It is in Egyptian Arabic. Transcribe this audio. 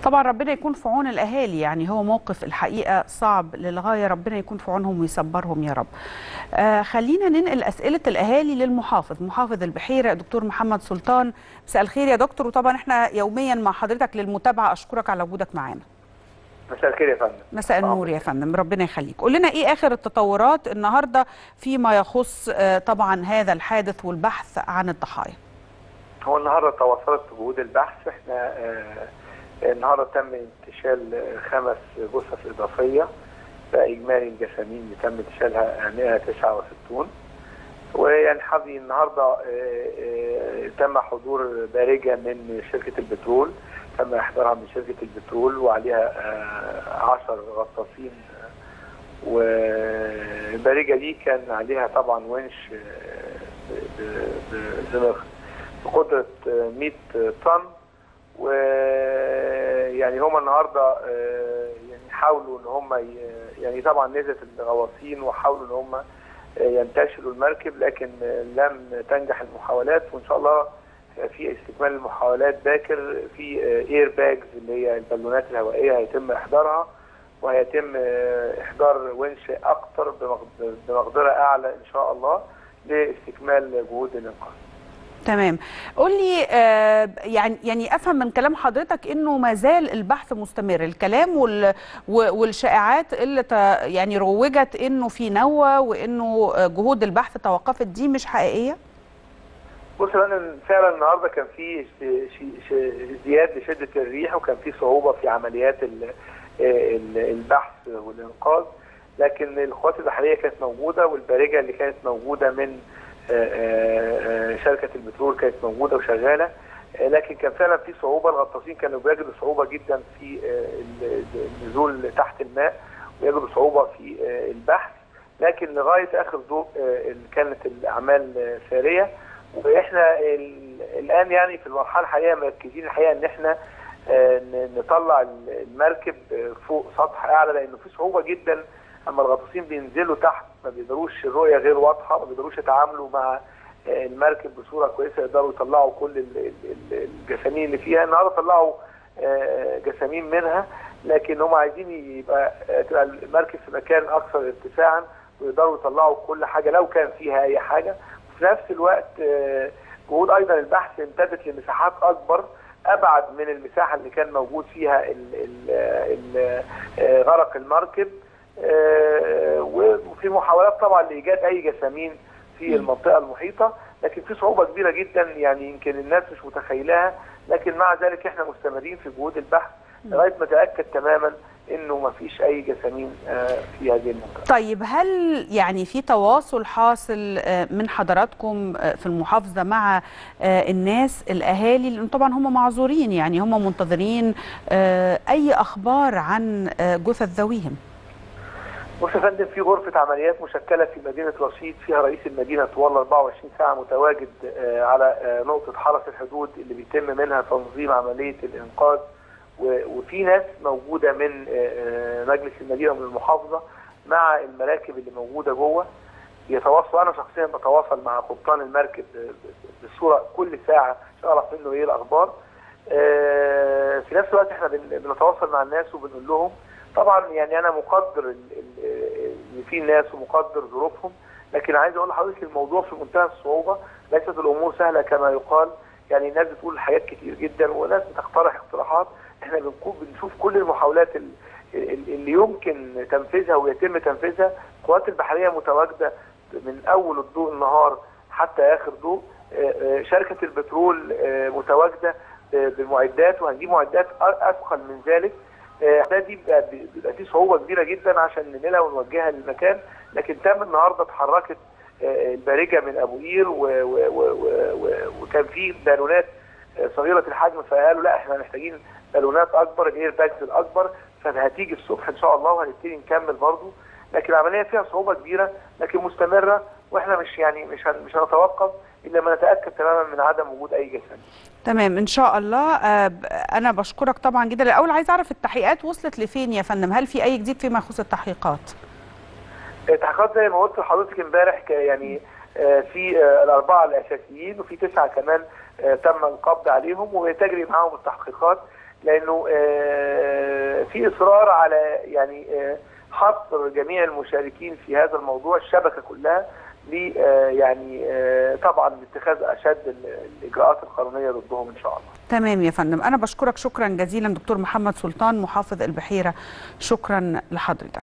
طبعا ربنا يكون في عون الاهالي يعني هو موقف الحقيقه صعب للغايه ربنا يكون في عونهم ويصبرهم يا رب آه خلينا ننقل اسئله الاهالي للمحافظ محافظ البحيره دكتور محمد سلطان مساء الخير يا دكتور وطبعا احنا يوميا مع حضرتك للمتابعه اشكرك على وجودك معانا مساء الخير يا فندم مساء النور يا فندم ربنا يخليك قول لنا ايه اخر التطورات النهارده فيما يخص آه طبعا هذا الحادث والبحث عن الضحايا هو النهارده تواصلت جهود البحث احنا آه النهارده تم انتشال خمس جثث اضافيه فاجمالي الجسامين اللي تم انتشالها 169 ويعني حظي النهارده آه آه تم حضور بارجه من شركه البترول تم احضارها من شركه البترول وعليها 10 غطاسين والبارجه دي كان عليها طبعا ونش بقدره 100 طن ويعني هم النهارده يعني حاولوا ان هم يعني طبعا نزلت الغواصين وحاولوا ان هم ينتشلوا المركب لكن لم تنجح المحاولات وان شاء الله في استكمال المحاولات باكر في اير باجز اللي هي البالونات الهوائيه هيتم احضارها وهيتم احضار ونش اكثر بمقدره اعلى ان شاء الله لاستكمال جهود الانقاذ. تمام قول لي آه يعني يعني افهم من كلام حضرتك انه ما زال البحث مستمر الكلام وال والشائعات اللي يعني روجت انه في نوى وانه جهود البحث توقفت دي مش حقيقيه بص انا فعلا النهارده كان في ازدياد لشده الريح وكان في صعوبه في عمليات البحث والانقاذ لكن القوات البحريه كانت موجوده والبارجه اللي كانت موجوده من شركه البترول كانت موجوده وشغاله لكن كان فعلا في صعوبه الغطاسين كانوا بيجدوا صعوبه جدا في النزول تحت الماء ويجدوا صعوبه في البحث لكن لغايه اخر ضوء كانت الاعمال ساريه واحنا الان يعني في المرحله الحاليه مركزين الحقيقه ان احنا نطلع المركب فوق سطح اعلى لانه في صعوبه جدا اما الغطاسين بينزلوا تحت ما بيقدروش الرؤيه غير واضحه ما بيقدروش يتعاملوا مع المركب بصوره كويسه يقدروا يطلعوا كل الجسامين اللي فيها النهارده طلعوا جسامين منها لكن هم عايزين يبقى تبقى المركب في مكان اكثر ارتفاعا ويقدروا يطلعوا كل حاجه لو كان فيها اي حاجه في نفس الوقت جهود ايضا البحث امتدت لمساحات اكبر ابعد من المساحه اللي كان موجود فيها ال ال ال غرق المركب وفي محاولات طبعا لايجاد اي جسامين في المنطقه المحيطه لكن في صعوبه كبيره جدا يعني يمكن الناس مش متخيلها لكن مع ذلك احنا مستمرين في جهود البحث لغايه ما اتاكد تماما انه ما فيش اي جسامين في هذه المنطقه. طيب هل يعني في تواصل حاصل من حضراتكم في المحافظه مع الناس الاهالي لان طبعا هم معذورين يعني هم منتظرين اي اخبار عن جثث ذويهم؟ بص يا فندم في غرفه عمليات مشكله في مدينه رشيد فيها رئيس المدينه طوال 24 ساعه متواجد على نقطه حرس الحدود اللي بيتم منها تنظيم عمليه الانقاذ وفي ناس موجوده من مجلس المدينه ومن المحافظه مع المراكب اللي موجوده جوه يتواصلوا انا شخصيا بتواصل مع قبطان المركب بالصوره كل ساعه عشان اعرف منه ايه الاخبار في نفس الوقت احنا بنتواصل مع الناس وبنقول لهم طبعا يعني انا مقدر ان في ناس ومقدر ظروفهم لكن عايز اقول لحضرتك الموضوع في منتهى الصعوبه ليست الامور سهله كما يقال يعني الناس بتقول حاجات كتير جدا وناس بتقترح اقتراحات احنا بنشوف كل المحاولات اللي يمكن تنفيذها ويتم تنفيذها القوات البحريه متواجده من اول الضوء النهار حتى اخر ضوء شركه البترول متواجده بالمعدات وهنجيب معدات اثقل من ذلك ده دي بيبقى في صعوبه كبيره جدا عشان ننقلها ونوجهها للمكان لكن تم النهارده اتحركت البارجه من ابو قير وكان في بالونات صغيره الحجم فقالوا لا احنا محتاجين بالونات اكبر الاير باجز الاكبر فهتيجي الصبح ان شاء الله وهنبتدي نكمل برضه لكن العمليه فيها صعوبه كبيره لكن مستمره واحنا مش يعني مش مش هنتوقف الا ما نتاكد تماما من عدم وجود اي جسم. تمام ان شاء الله انا بشكرك طبعا جدا الاول عايز اعرف التحقيقات وصلت لفين يا فندم هل في اي جديد فيما يخص التحقيقات؟ التحقيقات زي ما قلت لحضرتك امبارح يعني في الاربعه الاساسيين وفي تسعه كمان تم القبض عليهم وتجري معاهم التحقيقات لانه في اصرار على يعني حصر جميع المشاركين في هذا الموضوع الشبكه كلها ل يعني طبعا لاتخاذ اشد الاجراءات القانونيه ضدهم ان شاء الله. تمام يا فندم انا بشكرك شكرا جزيلا دكتور محمد سلطان محافظ البحيره شكرا لحضرتك.